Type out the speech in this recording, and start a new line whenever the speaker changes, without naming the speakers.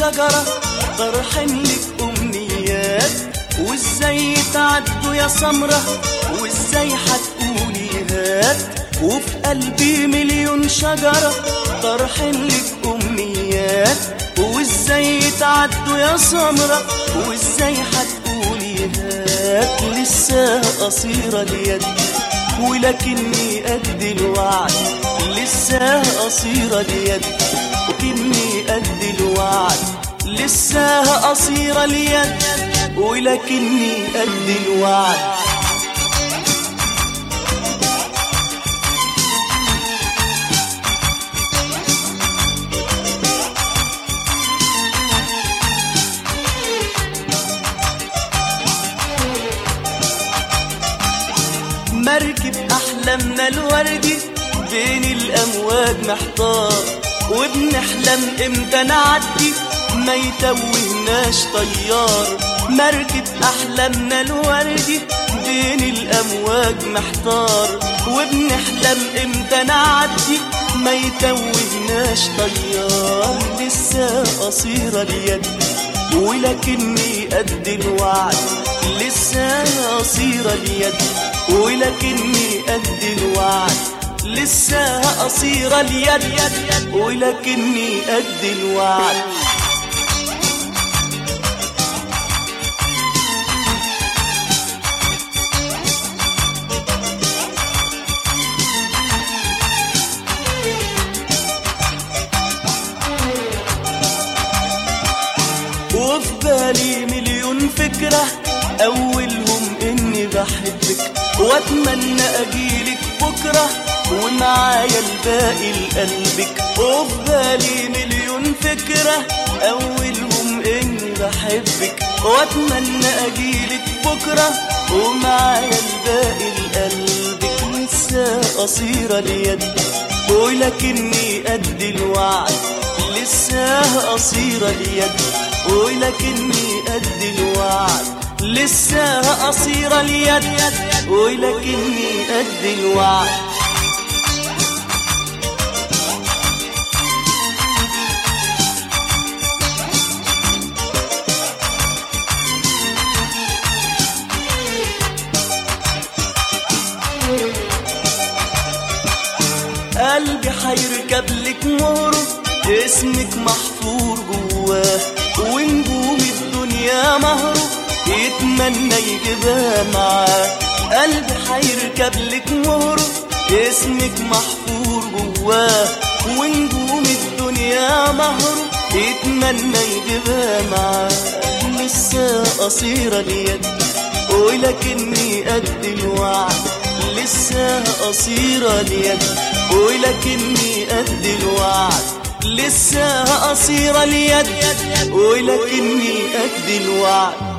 شجرة طرحن لك أمنيات وازاي تعدوا يا سمرة وازاي هتقولي هات وفي قلبي مليون شجرة طرحن لك أمنيات وازاي تعدوا يا سمرة وازاي هتقولي هات لسه قصيرة اليد ولكني قد الوعد لسه قصيرة اليد ولكني قد الوعد لسه قصيرة اليد ولكني قد الوعد مركب أحلامنا الوردي بين الأمواج محتار وبنحلم امتى نعدي ما يتوهناش طيار مركب أحلامنا الوردي بين الأمواج محتار وبنحلم امتى نعدي ما يتوهناش طيار لسه قصيرة اليد ولكني قد الوعد لسه قصيرة اليد ولكني قد الوعد لسه قصيرة اليد ولكني قد الوعد وفي بالي مليون فكرة أولهم إني بحبك وأتمنى أجيلك بكرة ومعايا الباقي لقلبك وفي بالي مليون فكرة أولهم إني بحبك وأتمنى أجيلك بكرة ومعايا الباقي لقلبك لسه قصيرة اليد ولكني قد الوعد لسه قصيرة اليد ولكني قد الوعد لسه قصيرة اليد ولكني قد الوعد قلبي حيركب لك مهره اسمك محفور جواه ونجوم الدنيا مهره يتمنى يجيبها معاه قلبي حيركب لك مهره اسمك محفور جواه ونجوم الدنيا مهره يتمنى يجيبها معاه لسه قصيرة اليد ولكني قد الوعد لسه قصيرة اليد ولكني قد الوعد لسه قصيرة اليد ولكني قد الوعد